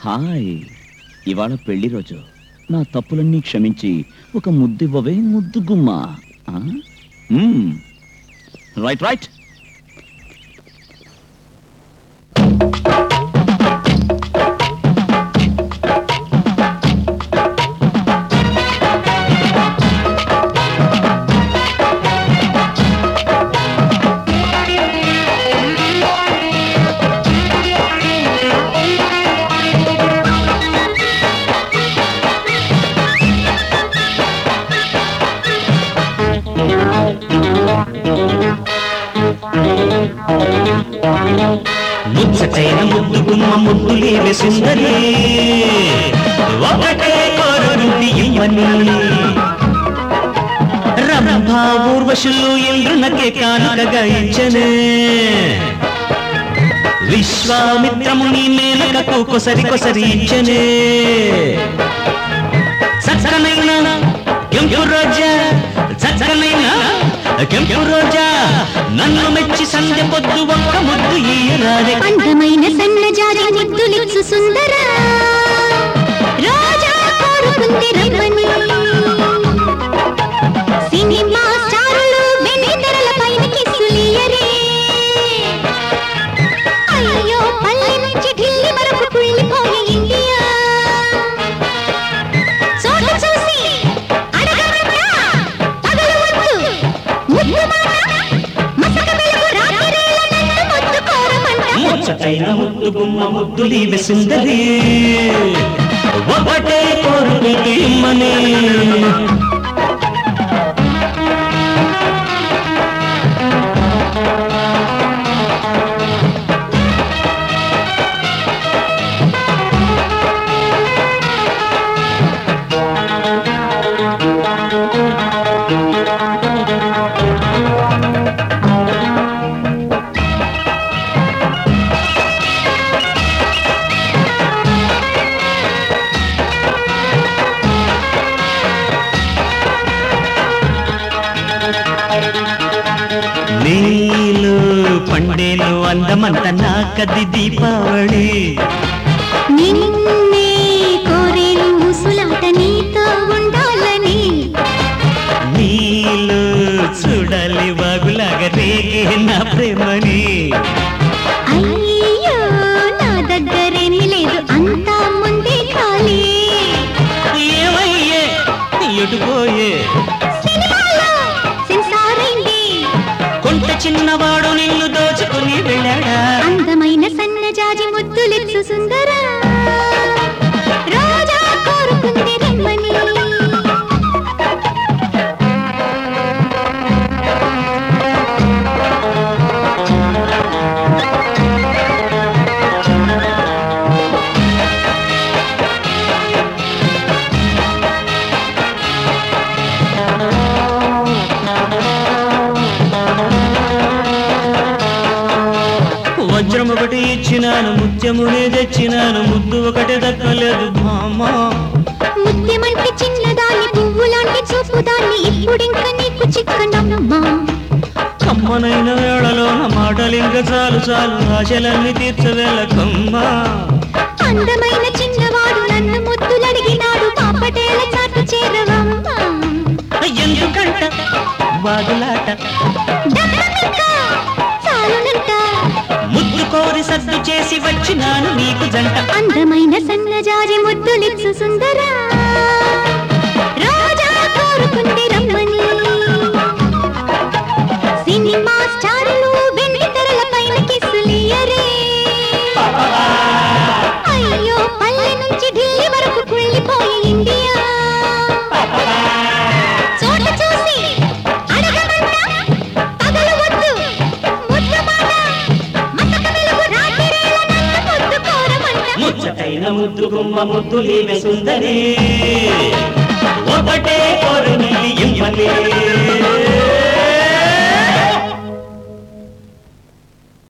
Hi ఇవాళ పెళ్లి రోజు నా తప్పులన్నీ క్షమించి ఒక ముద్దివ్వవే ముద్దు గుమ్మ ఆ? మ్మ్. రైట్ రైట్ ముచ్చటైన ముద్దు గుమ్మ ముద్దులేవి సుందరి ఒకటే కోరుంది ఇమ్మని రంభా ఊర్వశులు ఇంద్రునకే కానుకగా ఇచ్చనే విశ్వామిత్రముని మేనకకు కొసరి కొసరి ఇచ్చనే చక్కనైన కెంపు రోజా చక్కనైన కెంపు రోజా నన్ను మెచ్చి సంధ్య పొద్దు ఒక్క ముద్దు ఈరాదే అందమైన సన్నజాజి ముద్దులిచ్చు సుందర రోజా కోరుకుంది రమ్మని సినిమా స్టారులు వెన్నెతెరల పైన కిస్సులియరే అయ్యో పల్లె నుంచి ఢిల్లీ వరకు కుళ్ళిపోయే ఇండియా చోట చూసి అడగమంట పగలవద్దు ముద్దు మాట మసక వెలుగు రాత్రిరేల నన్ను ముద్దు కోరమంట ముచ్చటైన ముద్దు గుమ్మ ముద్దులీవి సుందరి ఒకటే కోరుకుంది ఇమ్మని నీలు పండేలు అందమంత నాకది దీపావళి నిన్నే కోరేను ముసులాట నీతో ఉండాలని నీలు చూడాలి వాగులాగా రేగే నా ప్రేమని అయ్యో నా దగ్గరేమీ లేదు అంతా ముందే ఖాళీ ఏమయ్యే ఎటుపోయే సినిమాలో సెన్సార్ అయింది కొంత చిన్నవాడు నిన్ను దోచుకుని వెళ్ళాడా అందమైన సన్నజాజి ముద్దులిచ్చు సుందర రోజా కోరుకుంది రమ్మని వజ్రం ఒకటి ఇచ్చినాను ముత్యమునే తెచ్చినాను ముద్దు ఒకటి దక్కలేదు భామా ముత్యమంటే చిన్నదాన్ని పువ్వులాంటి చూపుదాన్ని ఇప్పుడింక నీకు చిక్కనమ్మా కమ్మనైన వేళలో నా మాటలు ఇంకా చాలు చాలు ఆశలన్నీ తీర్చవేళకమ్మా అందమైన చిన్నవాడు నన్ను ముద్దులడిగినాడు పాపటేల చాటు చేరవమ్మా ఎందుకంట వాదులాట దక్కమింక చాలునంట ముద్దు కోరి సద్దు చేసి వచ్చినాను నీకు జంట అందమైన సన్నజాజి ముద్దులిచ్చు సుందర రోజా కోరుకుంది రమ్మని సినిమా స్టారులు వెండి తెరల పైన కిస్సులియరే అయ్యో పల్లె నుంచి ఢిల్లీ వరకు కుళ్ళిపోయే ఇండియా చోట చూసి అడగమంట పగలు వద్దు ముద్దు మాట మసక వెలుగు రాత్రిరేల నన్ను ముద్దు కోరమంట ముచ్చటైన ముద్దు గుమ్మ ముద్దు లేవే సుందరి ఒకటే కోరు ఇమ్మని